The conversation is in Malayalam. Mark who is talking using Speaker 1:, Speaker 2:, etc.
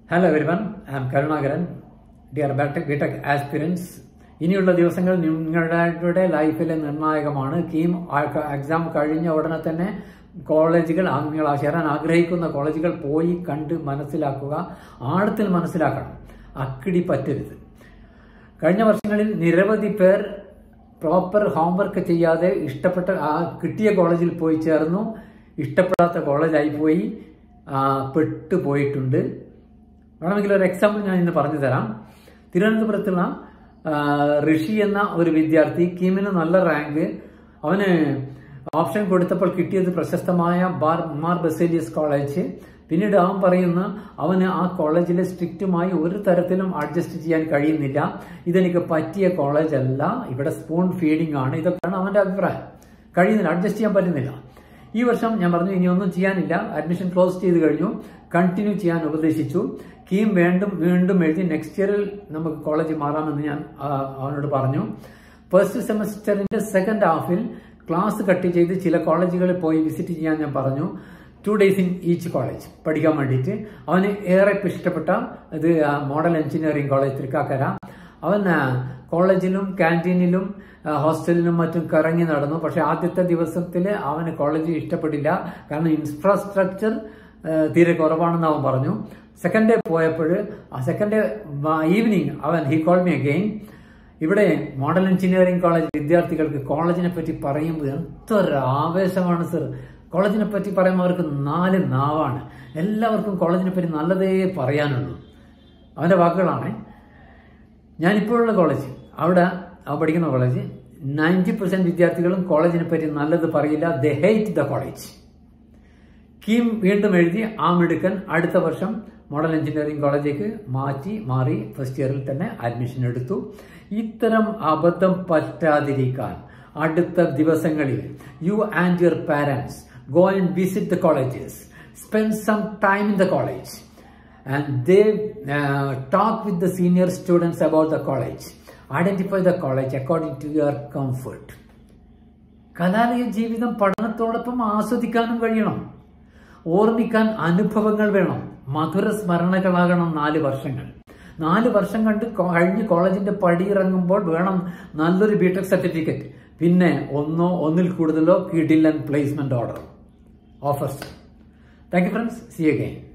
Speaker 1: hello everyone I am Karunakaran dear BTech aspirants ഇനിയുള്ള ദിവസങ്ങൾ നിങ്ങളുടെ ലൈഫിലെ നിർണായകമാണ് കീം എക്സാം കഴിഞ്ഞ ഉടനെ തന്നെ കോളേജുകൾ ആ- നിങ്ങൾ ആ ചേരാൻ ആഗ്രഹിക്കുന്ന കോളേജുകൾ പോയി കണ്ട് മനസ്സിലാക്കുക ആഴത്തിൽ മനസ്സിലാക്കണം അക്കിടി പറ്റരുത് കഴിഞ്ഞ വർഷങ്ങളിൽ നിരവധി പേർ പ്രോപ്പർ ഹോംവർക്ക് ചെയ്യാതെ ഇഷ്ടപ്പെട്ട ആ കിട്ടിയ കോളേജിൽ പോയി ചേർന്നു ഇഷ്ടപ്പെടാത്ത കോളേജായി പോയി ആ, പെട്ടുപോയിട്ടുണ്ട് വേണമെങ്കിൽ ഒരു എക്സാമ്പിൾ ഞാൻ ഇന്ന് പറഞ്ഞു തരാം തിരുവനന്തപുരത്തുള്ള ആ, ഋഷി എന്ന ഒരു വിദ്യാർത്ഥി കീമിന് നല്ല റാങ്ക് അവന് ഓപ്ഷൻ കൊടുത്തപ്പോൾ കിട്ടിയത് പ്രശസ്തമായ ബാർ മാർ ബസേലിയസ് കോളേജ് പിന്നീട് അവൻ പറയുന്ന അവന് ആ കോളേജിലെ സ്ട്രിക്റ്റുമായി ഒരു തരത്തിലും അഡ്ജസ്റ്റ് ചെയ്യാൻ കഴിയുന്നില്ല ഇതെനിക്ക് പറ്റിയ കോളേജ് അല്ല ഇവിടെ സ്പൂൺ ഫീഡിംഗ് ആണ് ഇതൊക്കെയാണ് അവന്റെ അഭിപ്രായം കഴിയുന്നില്ല അഡ്ജസ്റ്റ് ചെയ്യാൻ പറ്റുന്നില്ല ഈ വർഷം ഞാൻ പറഞ്ഞു ഇനി ഒന്നും ചെയ്യാനില്ല അഡ്മിഷൻ ക്ലോസ് ചെയ്ത് കഴിഞ്ഞു കണ്ടിന്യൂ ചെയ്യാൻ ഉപദേശിച്ചു കീം വീണ്ടും വീണ്ടും എഴുതി നെക്സ്റ്റ് ഇയറിൽ നമുക്ക് കോളേജ് മാറാമെന്ന് ഞാൻ ആ, അവനോട് പറഞ്ഞു ഫസ്റ്റ് സെമസ്റ്ററിന്റെ സെക്കൻഡ് ഹാഫിൽ ക്ലാസ് കട്ട് ചെയ്ത് ചില കോളേജുകളിൽ പോയി വിസിറ്റ് ചെയ്യാൻ ഞാൻ പറഞ്ഞു two days in each college പഠിക്കാൻ വേണ്ടിയിട്ട് അവന് ഏറെ ഇഷ്ടപ്പെട്ട ഇത് ആ, മോഡൽ എഞ്ചിനീയറിംഗ് കോളേജ് തൃക്കാക്കര അവൻ ആ, കോളേജിലും ക്യാൻറ്റീനിലും ആ, ഹോസ്റ്റലിലും മറ്റും കറങ്ങി നടന്നു പക്ഷെ ആദ്യത്തെ ദിവസത്തിൽ അവന് കോളേജ് ഇഷ്ടപ്പെട്ടില്ല കാരണം ഇൻഫ്രാസ്ട്രക്ചർ ആ, തീരെ കുറവാണെന്ന് അവൻ പറഞ്ഞു സെക്കൻഡ് ഡേ പോയപ്പോൾ ആ സെക്കൻഡ് ഡേ ഈവനിങ് അവൻ ഹി കോൾ മി അഗെയിൻ ഇവിടെ മോഡൽ എഞ്ചിനീയറിംഗ് കോളേജ് വിദ്യാർത്ഥികൾക്ക് കോളേജിനെ പറ്റി പറയുമ്പോൾ എന്തൊരു ആവേശമാണ് സർ കോളേജിനെ പറ്റി പറയുമ്പോൾ അവർക്ക് നാല് നാവാണ് എല്ലാവർക്കും കോളേജിനെ പറ്റി നല്ലതേ പറയാനുള്ളൂ അവന്റെ വാക്കുകളാണ് ഞാനിപ്പോഴുള്ള കോളേജ് അവിടെ അവ പഠിക്കുന്ന കോളേജ് നയൻറ്റി പെർസെന്റ് വിദ്യാർത്ഥികളും കോളേജിനെ പറ്റി നല്ലത് പറയില്ല the hate the college KEAM വീണ്ടും എഴുതി ആ മിടുക്കൻ അടുത്ത വർഷം മോഡൽ എഞ്ചിനീയറിംഗ് കോളേജിലേക്ക് മാറ്റി മാറി ഫസ്റ്റ് ഇയറിൽ തന്നെ അഡ്മിഷൻ എടുത്തു ഇത്തരം അബദ്ധം പറ്റാതിരിക്കാൻ അടുത്ത ദിവസങ്ങളിൽ you and your parents go and visit the colleges spend some time in the college and they uh, talk with the senior students about the college identify the college according to your comfort കലാലയ ജീവിതം പഠനത്തോടൊപ്പം ആസ്വദിക്കാനും കഴിയണം ഓർമ്മിക്കാൻ അനുഭവങ്ങൾ വേണം മധുര സ്മരണകളാകണം നാല് വർഷങ്ങൾ നാല് വർഷം കണ്ട് കോ- കഴിഞ്ഞ് കോളേജിന്റെ പടിയിറങ്ങുമ്പോൾ വേണം നല്ലൊരു ബിടെക് സർട്ടിഫിക്കറ്റ് പിന്നെ ഒന്നോ ഒന്നിൽ കൂടുതലോ കിഡിലൻ placement order offers thank you friends see again